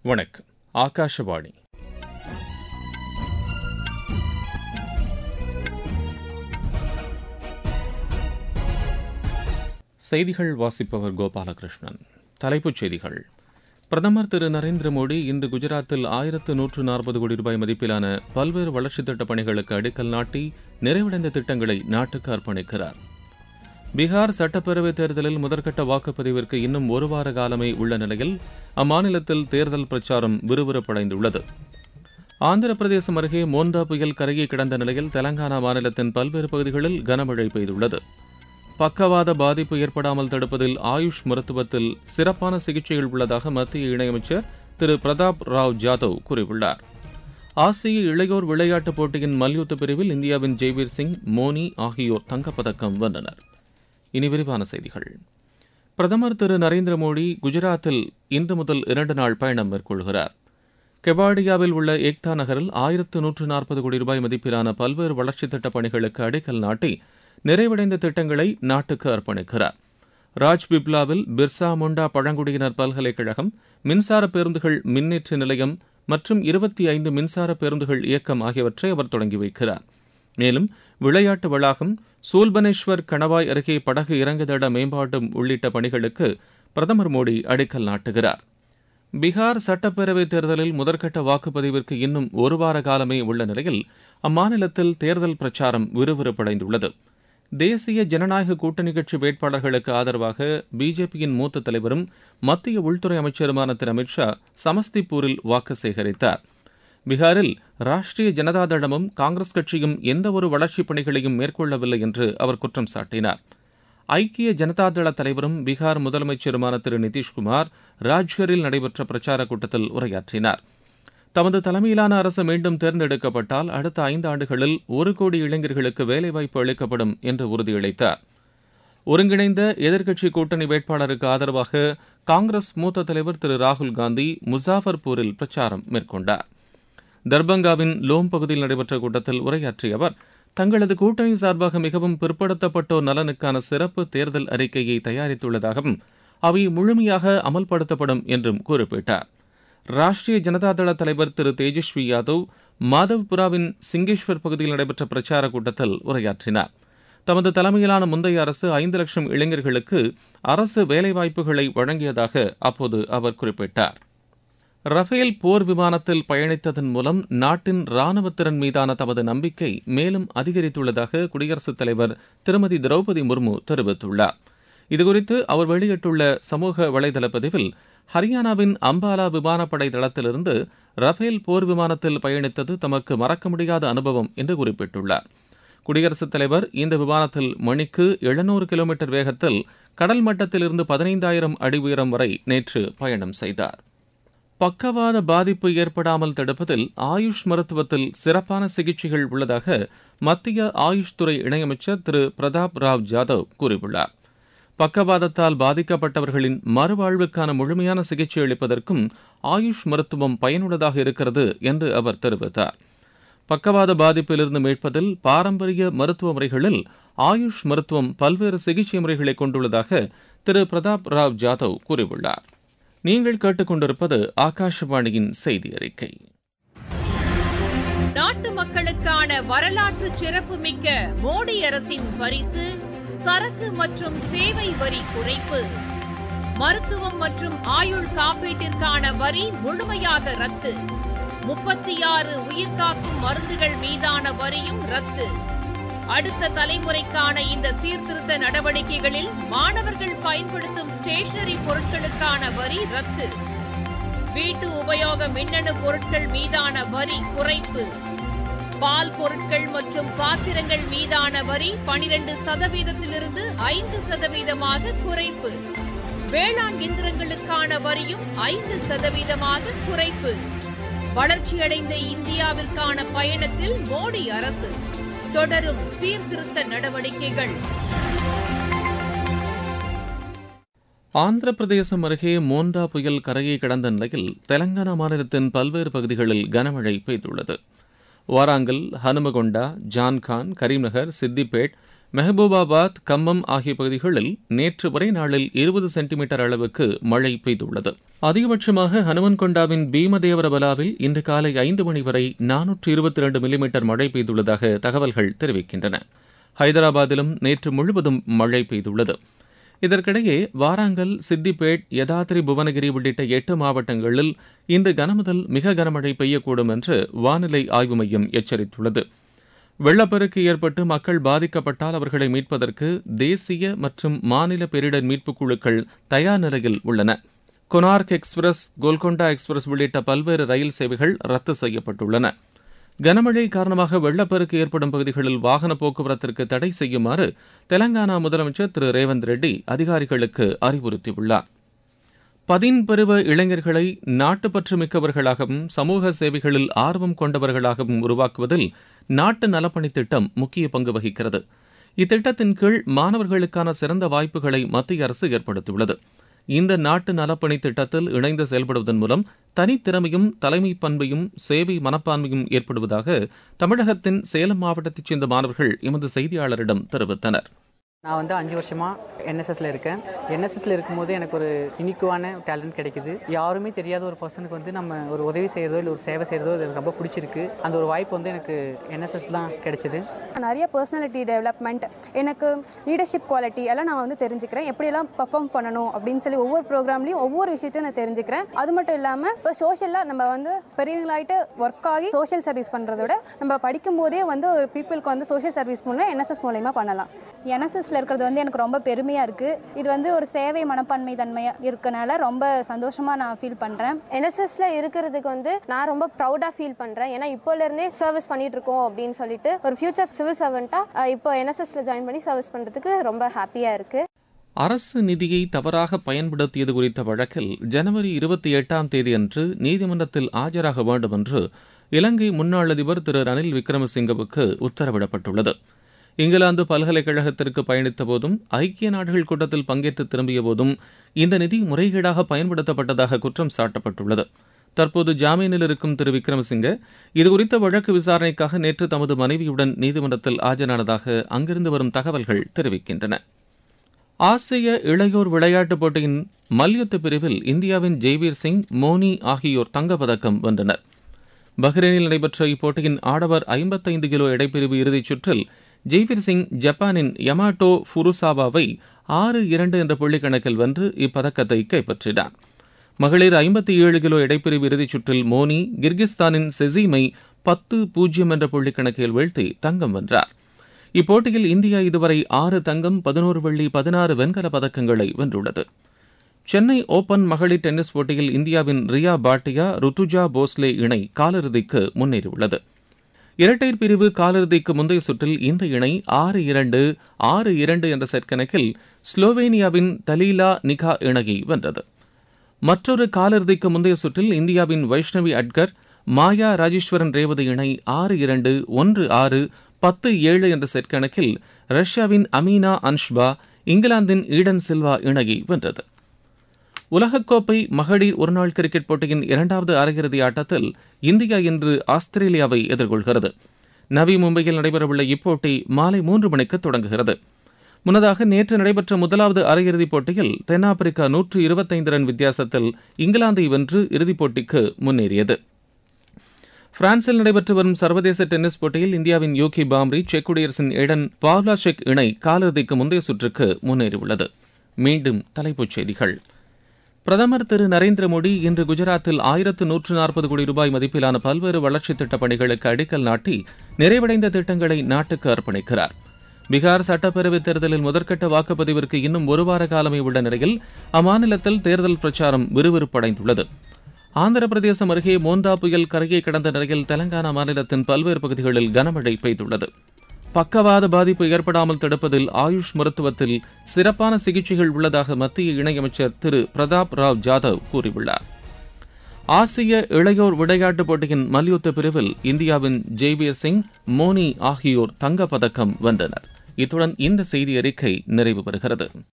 வணக்கம் ஆகாஷவாணி செய்திகள் வாசிப்பவர் கோபாலகிருஷ்ணன் தலைப்புச் செய்திகள் பிரதமர் திரு நரேந்திர மோடி இன்று குஜராத்தில் ஆயிரத்து நூற்று நாற்பது கோடி ரூபாய் மதிப்பிலான பல்வேறு வளர்ச்சித் திட்டப் பணிகளுக்கு அடிக்கல் நாட்டி நிறைவடைந்த திட்டங்களை நாட்டுக்கு அர்ப்பணிக்கிறார் பீகார் சட்டப்பேரவைத் தேர்தலில் முதற்கட்ட வாக்குப்பதிவிற்கு இன்னும் ஒரு வார காலமே உள்ள நிலையில் அம்மாநிலத்தில் தேர்தல் பிரச்சாரம் விறுவிறுப்படைந்துள்ளது ஆந்திர பிரதேசம் அருகே மோந்தா புயல் கரையை கிடந்த நிலையில் தெலங்கானா மாநிலத்தின் பல்வேறு பகுதிகளில் கனமழை பெய்துள்ளது பக்கவாத பாதிப்பு ஏற்படாமல் தடுப்பதில் ஆயுஷ் மருத்துவத்தில் சிறப்பான சிகிச்சைகள் உள்ளதாக மத்திய இணையமைச்சர் திரு பிரதாப் ராவ் ஜாதவ் கூறியுள்ளார் ஆசிய இளையோர் விளையாட்டுப் போட்டியின் மல்யுத்த பிரிவில் இந்தியாவின் ஜெய்வீர் சிங் மோனி ஆகியோர் தங்கப்பதக்கம் வென்றனர் இனி விரிவான செய்திகள் பிரதமர் திரு நரேந்திர மோடி குஜராத்தில் இன்று முதல் இரண்டு நாள் பயணம் மேற்கொள்கிறார் கெவாடியாவில் உள்ள ஏக்தா நகரில் ஆயிரத்து நூற்று நாற்பது கோடி ரூபாய் மதிப்பிலான பல்வேறு வளர்ச்சித் திட்டப் பணிகளுக்கு அடிக்கல் நாட்டி நிறைவடைந்த திட்டங்களை நாட்டுக்கு அர்ப்பணிக்கிறார் ராஜ் பிப்லாவில் பிர்சா முண்டா பழங்குடியினர் பல்கலைக்கழகம் மின்சார பேருந்துகள் மின்னேற்ற நிலையம் மற்றும் இருபத்தி ஐந்து மின்சார பேருந்துகள் இயக்கம் ஆகியவற்றை அவர் தொடங்கி வைக்கிறார் மேலும் விளையாட்டு வளாகம் சூல்பனேஸ்வர் கணவாய் அருகே படகு இறங்குதட மேம்பாட்டு உள்ளிட்ட பணிகளுக்கு பிரதமர் மோடி அடிக்கல் நாட்டுகிறார் பீகார் சட்டப்பேரவைத் தேர்தலில் முதற்கட்ட வாக்குப்பதிவிற்கு இன்னும் ஒரு வார காலமே உள்ள நிலையில் அம்மாநிலத்தில் தேர்தல் பிரச்சாரம் விறுவிறுப்படைந்துள்ளது தேசிய ஜனநாயக கூட்டணி கட்சி வேட்பாளர்களுக்கு ஆதரவாக பிஜேபியின் மூத்த தலைவரும் மத்திய உள்துறை அமைச்சருமான திரு அமித் ஷா சமஸ்திபூரில் வாக்கு சேகரித்தார் பீகாரில் ராஷ்டிரிய ஜனதாதளமும் காங்கிரஸ் கட்சியும் எந்தவொரு வளர்ச்சிப் பணிகளையும் மேற்கொள்ளவில்லை என்று அவர் குற்றம் சாட்டினார் ஐக்கிய ஜனதாதள தலைவரும் பீகார் முதலமைச்சருமான திரு நிதிஷ்குமார் ராஜ்கரில் நடைபெற்ற பிரச்சாரக் கூட்டத்தில் உரையாற்றினார் தமது தலைமையிலான அரசு மீண்டும் தேர்ந்தெடுக்கப்பட்டால் அடுத்த ஐந்து ஆண்டுகளில் ஒரு கோடி இளைஞர்களுக்கு வேலைவாய்ப்பு அளிக்கப்படும் என்று உறுதியளித்தார் ஒருங்கிணைந்த எதிர்க்கட்சி கூட்டணி வேட்பாளருக்கு ஆதரவாக காங்கிரஸ் மூத்த தலைவர் திரு ராகுல் காந்தி முசாஃபர்பூரில் பிரச்சாரம் மேற்கொண்டார் தர்பங்காவின் லோம் பகுதியில் நடைபெற்ற கூட்டத்தில் உரையாற்றிய அவர் தங்களது கூட்டணி சார்பாக மிகவும் பிற்படுத்தப்பட்டோர் நலனுக்கான சிறப்பு தேர்தல் அறிக்கையை தயாரித்துள்ளதாகவும் அவை முழுமையாக அமல்படுத்தப்படும் என்றும் குறிப்பிட்டார் ராஷ்டிரிய ஜனதாதள தலைவர் திரு தேஜஸ்வி யாதவ் மாதவ்புராவின் சிங்கேஸ்வர் பகுதியில் நடைபெற்ற பிரச்சார கூட்டத்தில் உரையாற்றினார் தமது தலைமையிலான முந்தைய அரசு ஐந்து லட்சம் இளைஞர்களுக்கு அரசு வேலைவாய்ப்புகளை வழங்கியதாக அப்போது அவர் குறிப்பிட்டார் ரஃபேல் போர் விமானத்தில் பயணித்ததன் மூலம் நாட்டின் ராணுவத்திறன் மீதான தமது நம்பிக்கை மேலும் அதிகரித்துள்ளதாக குடியரசுத் தலைவர் திருமதி திரௌபதி முர்மு தெரிவித்துள்ளார் இதுகுறித்து அவர் வெளியிட்டுள்ள சமூக வலைதள பதிவில் ஹரியானாவின் அம்பாலா விமானப்படை தளத்திலிருந்து ரஃபேல் போர் விமானத்தில் பயணித்தது தமக்கு மறக்க முடியாத அனுபவம் என்று குறிப்பிட்டுள்ளார் குடியரசுத் தலைவர் இந்த விமானத்தில் மணிக்கு எழுநூறு கிலோமீட்டர் வேகத்தில் கடல் மட்டத்திலிருந்து பதினைந்தாயிரம் அடி உயரம் வரை நேற்று பயணம் செய்தார் பக்கவாத பாதிப்பு ஏற்படாமல் தடுப்பதில் ஆயுஷ் மருத்துவத்தில் சிறப்பான சிகிச்சைகள் உள்ளதாக மத்திய ஆயுஷ் துறை இணையமைச்சர் திரு பிரதாப் ராவ் ஜாதவ் கூறியுள்ளார் பக்கவாதத்தால் பாதிக்கப்பட்டவர்களின் மறுவாழ்வுக்கான முழுமையான சிகிச்சை அளிப்பதற்கும் ஆயுஷ் மருத்துவம் பயனுள்ளதாக இருக்கிறது என்று அவர் தெரிவித்தார் பக்கவாத பாதிப்பிலிருந்து மீட்பதில் பாரம்பரிய மருத்துவ முறைகளில் ஆயுஷ் மருத்துவம் பல்வேறு சிகிச்சை முறைகளை கொண்டுள்ளதாக திரு பிரதாப் ராவ் ஜாதவ் கூறியுள்ளார் நீங்கள் கேட்டுக்கொண்டிருப்பது ஆகாஷவாணியின் செய்தி அறிக்கை நாட்டு மக்களுக்கான வரலாற்று சிறப்புமிக்க மோடி அரசின் பரிசு சரக்கு மற்றும் சேவை வரி குறைப்பு மருத்துவம் மற்றும் ஆயுள் காப்பீட்டிற்கான வரி முழுமையாக ரத்து முப்பத்தி ஆறு உயிர்காக்கும் மருந்துகள் மீதான வரியும் ரத்து அடுத்த தலைமுறைக்கான இந்த சீர்திருத்த நடவடிக்கைகளில் மாணவர்கள் பயன்படுத்தும் ஸ்டேஷனரி பொருட்களுக்கான வரி ரத்து வீட்டு உபயோக மின்னணு பொருட்கள் மீதான வரி குறைப்பு பால் பொருட்கள் மற்றும் பாத்திரங்கள் மீதான வரி பனிரெண்டு சதவீதத்திலிருந்து ஐந்து சதவீதமாக குறைப்பு வேளாண் இயந்திரங்களுக்கான வரியும் ஐந்து சதவீதமாக குறைப்பு வளர்ச்சியடைந்த இந்தியாவிற்கான பயணத்தில் மோடி அரசு தொடரும் சீர்திருத்த நடவடிக்கைகள் ஆந்திர பிரதேசம் அருகே மோந்தா புயல் கரையை கடந்த நிலையில் தெலங்கானா மாநிலத்தின் பல்வேறு பகுதிகளில் கனமழை பெய்துள்ளது வாராங்கல் ஹனுமகொண்டா ஜான்கான் கரீம்நகர் சித்திபேட் மெஹபூபாபாத் கம்மம் ஆகிய பகுதிகளில் நேற்று ஒரே நாளில் இருபது சென்டிமீட்டர் அளவுக்கு மழை பெய்துள்ளது அதிகபட்சமாக ஹனுமன்கொண்டாவின் பீமதேவரபலாவில் இன்று காலை ஐந்து மணி வரை நானூற்று இருபத்தி இரண்டு மில்லிமீட்டர் மழை பெய்துள்ளதாக தகவல்கள் தெரிவிக்கின்றன ஹைதராபாத்திலும் நேற்று முழுவதும் மழை பெய்துள்ளது இதற்கிடையே வாராங்கல் சித்திபேட் யதாத்ரி புவனகிரி உள்ளிட்ட எட்டு மாவட்டங்களில் இன்று கனமுதல் மிக கனமழை பெய்யக்கூடும் என்று வானிலை ஆய்வு மையம் எச்சரித்துள்ளது வெள்ளப்பெருக்கு ஏற்பட்டு மக்கள் பாதிக்கப்பட்டால் அவர்களை மீட்பதற்கு தேசிய மற்றும் மாநில பேரிடர் மீட்புக் குழுக்கள் தயார் நிலையில் உள்ளன கொனார்க் எக்ஸ்பிரஸ் கோல்கொண்டா எக்ஸ்பிரஸ் உள்ளிட்ட பல்வேறு ரயில் சேவைகள் ரத்து செய்யப்பட்டுள்ளன கனமழை காரணமாக வெள்ளப்பெருக்கு ஏற்படும் பகுதிகளில் வாகன போக்குவரத்திற்கு தடை செய்யுமாறு தெலங்கானா முதலமைச்சர் திரு ரேவந்த் ரெட்டி அதிகாரிகளுக்கு அறிவுறுத்தியுள்ளார் பதின்பருவ இளைஞர்களை நாட்டுப்பற்று மிக்கவர்களாகவும் சமூக சேவைகளில் ஆர்வம் கொண்டவர்களாகவும் உருவாக்குவதில் நாட்டு நலப்பணித் திட்டம் முக்கிய பங்கு வகிக்கிறது இத்திட்டத்தின் கீழ் மாணவர்களுக்கான சிறந்த வாய்ப்புகளை மத்திய அரசு ஏற்படுத்தியுள்ளது இந்த நாட்டு நலப்பணி திட்டத்தில் இணைந்து செயல்படுவதன் மூலம் தனித்திறமையும் தலைமை பண்பையும் சேவை மனப்பான்மையும் ஏற்படுவதாக தமிழகத்தின் சேலம் மாவட்டத்தைச் சேர்ந்த மாணவர்கள் எமது செய்தியாளரிடம் தெரிவித்தனர் நான் வந்து அஞ்சு வருஷமாக என்எஸ்எஸ்ல இருக்கேன் என்எஸ்எஸ்ல இருக்கும்போது எனக்கு ஒரு யூனிக்குவான டேலண்ட் கிடைக்குது யாருமே தெரியாத ஒரு பர்சனுக்கு வந்து நம்ம ஒரு உதவி செய்கிறதோ இல்லை ஒரு சேவை செய்கிறதோ அது எனக்கு ரொம்ப பிடிச்சிருக்கு அந்த ஒரு வாய்ப்பு வந்து எனக்கு என்எஸ்எஸ் தான் கிடைச்சிது நிறைய பர்சனாலிட்டி டெவலப்மெண்ட் எனக்கு லீடர்ஷிப் குவாலிட்டி எல்லாம் நான் வந்து தெரிஞ்சுக்கிறேன் எப்படியெல்லாம் பர்ஃபார்ம் பண்ணணும் அப்படின்னு சொல்லி ஒவ்வொரு ப்ரோக்ராம்லையும் ஒவ்வொரு விஷயத்தையும் நான் தெரிஞ்சுக்கிறேன் அது மட்டும் இல்லாமல் இப்போ சோஷியலாக நம்ம வந்து பெரியவங்களாயிட்டு ஒர்க் ஆகி சோஷியல் சர்வீஸ் பண்ணுறத விட நம்ம படிக்கும் போதே வந்து ஒரு பீப்புளுக்கு வந்து சோஷியல் சர்வீஸ் மூலம் என்எஸ்எஸ் மூலயமா பண்ணலாம் என்எஸ்எஸ்ல இருக்கிறது வந்து எனக்கு ரொம்ப பெருமையாக இருக்குது இது வந்து ஒரு சேவை மனப்பான்மை தன்மையாக இருக்கனால ரொம்ப சந்தோஷமாக நான் ஃபீல் பண்ணுறேன் என்எஸ்எஸ்ல இருக்கிறதுக்கு வந்து நான் ரொம்ப ப்ரௌடாக ஃபீல் பண்ணுறேன் ஏன்னா இப்போலேருந்தே சர்வீஸ் பண்ணிட்டு இருக்கோம் அப்படின்னு சொல்லிட்டு ஒரு ஃபியூச்சர் சிவில் சர்வெண்ட்டாக இப்போ என்எஸ்எஸ்ல ஜாயின் பண்ணி சர்வீஸ் பண்ணுறதுக்கு ரொம்ப ஹாப்பியாக இருக்குது அரசு நிதியை தவறாக பயன்படுத்தியது குறித்த வழக்கில் ஜனவரி இருபத்தி எட்டாம் தேதியன்று நீதிமன்றத்தில் ஆஜராக வேண்டும் என்று இலங்கை முன்னாள் அதிபர் திரு ரணில் விக்ரமசிங்கவுக்கு உத்தரவிடப்பட்டுள்ளது இங்கிலாந்து பல்கலைக்கழகத்திற்கு பயணித்த போதும் ஐக்கிய நாடுகள் கூட்டத்தில் பங்கேற்று திரும்பிய போதும் இந்த நிதி முறைகேடாக பயன்படுத்தப்பட்டதாக குற்றம் சாட்டப்பட்டுள்ளது தற்போது ஜாமீனில் இருக்கும் திரு விக்ரமசிங்க இதுகுறித்த வழக்கு விசாரணைக்காக நேற்று தமது மனைவியுடன் நீதிமன்றத்தில் ஆஜரானதாக அங்கிருந்து வரும் தகவல்கள் தெரிவிக்கின்றன ஆசிய இளையோர் விளையாட்டுப் போட்டியின் மல்யுத்த பிரிவில் இந்தியாவின் ஜெய்வீர் சிங் மோனி ஆகியோர் தங்கப்பதக்கம் வென்றனர் பஹ்ரைனில் நடைபெற்ற இப்போட்டியின் ஆடவர் ஐம்பத்தைந்து கிலோ எடைப்பிரிவு இறுதிச் சுற்றில் ஜெய்வீர் சிங் ஜப்பானின் யமாட்டோ ஃபுருசாவாவை ஆறு இரண்டு என்ற புள்ளிக்கணக்கில் வென்று இப்பதக்கத்தை கைப்பற்றினார் மகளிர் ஐம்பத்தி ஏழு கிலோ எடைப்பிரிவு இறுதிச் சுற்றில் மோனி கிர்கிஸ்தானின் செசீமை பத்து பூஜ்ஜியம் என்ற புள்ளிக்கணக்கில் வீழ்த்தி தங்கம் வென்றார் இப்போட்டியில் இந்தியா இதுவரை ஆறு தங்கம் பதினோரு வெள்ளி பதினாறு வெண்கல பதக்கங்களை வென்றுள்ளது சென்னை ஓபன் மகளிர் டென்னிஸ் போட்டியில் இந்தியாவின் ரியா பாட்டியா ருத்துஜா போஸ்லே இணை காலிறுதிக்கு முன்னேறியுள்ளது இரட்டையர் பிரிவு காலிறுதிக்கு முந்தைய சுற்றில் இந்த இணை ஆறு இரண்டு ஆறு இரண்டு என்ற செட் கணக்கில் ஸ்லோவேனியாவின் தலீலா நிகா இணையை வென்றது மற்றொரு காலிறுதிக்கு முந்தைய சுற்றில் இந்தியாவின் வைஷ்ணவி அட்கர் மாயா ராஜேஸ்வரன் ரேவதி இணை ஆறு இரண்டு ஒன்று ஆறு பத்து ஏழு என்ற செட் கணக்கில் ரஷ்யாவின் அமீனா அன்ஷ்பா இங்கிலாந்தின் ஈடன் சில்வா இணையை வென்றது உலகக்கோப்பை மகளிர் ஒருநாள் கிரிக்கெட் போட்டியின் இரண்டாவது அரையிறுதி ஆட்டத்தில் இந்தியா இன்று ஆஸ்திரேலியாவை எதிர்கொள்கிறது நவி மும்பையில் நடைபெறவுள்ள இப்போட்டி மாலை மூன்று மணிக்கு தொடங்குகிறது முன்னதாக நேற்று நடைபெற்ற முதலாவது அரையிறுதிப் போட்டியில் தென்னாப்பிரிக்கா நூற்று இருபத்தைந்து ரன் வித்தியாசத்தில் இங்கிலாந்தை வென்று இறுதிப் போட்டிக்கு முன்னேறியது பிரான்சில் நடைபெற்று வரும் சர்வதேச டென்னிஸ் போட்டியில் இந்தியாவின் யோகி பாம்ரி செக் குடியரசின் ஏடன் பாவ்லாஷெக் இணை காலிறுதிக்கு முந்தைய சுற்றுக்கு முன்னேறியுள்ளது மீண்டும் தலைப்புச் செய்திகள் பிரதமர் திரு நரேந்திர மோடி இன்று குஜராத்தில் ஆயிரத்து நூற்று நாற்பது கோடி ரூபாய் மதிப்பிலான பல்வேறு வளர்ச்சித் திட்டப் பணிகளுக்கு அடிக்கல் நாட்டி நிறைவடைந்த திட்டங்களை நாட்டுக்கு அர்ப்பணிக்கிறார் பீகார் சட்டப்பேரவைத் தேர்தலில் முதற்கட்ட வாக்குப்பதிவிற்கு இன்னும் ஒரு வார காலமே உள்ள நிலையில் அம்மாநிலத்தில் தேர்தல் பிரச்சாரம் விறுவிறுப்படைந்துள்ளது ஆந்திர பிரதேசம் அருகே மோந்தா புயல் கரையை கடந்த நிலையில் தெலங்கானா மாநிலத்தின் பல்வேறு பகுதிகளில் கனமழை பெய்துள்ளது பக்கவாத பாதிப்பு ஏற்படாமல் தடுப்பதில் ஆயுஷ் மருத்துவத்தில் சிறப்பான சிகிச்சைகள் உள்ளதாக மத்திய இணையமைச்சர் திரு பிரதாப் ராவ் ஜாதவ் கூறியுள்ளார் ஆசிய இளையோர் விளையாட்டுப் போட்டியின் மல்யுத்த பிரிவில் இந்தியாவின் ஜெய்வீர் சிங் மோனி ஆகியோர் தங்கப்பதக்கம் வென்றனர் இத்துடன் இந்த செய்தி அறிக்கை நிறைவு பெறுகிறது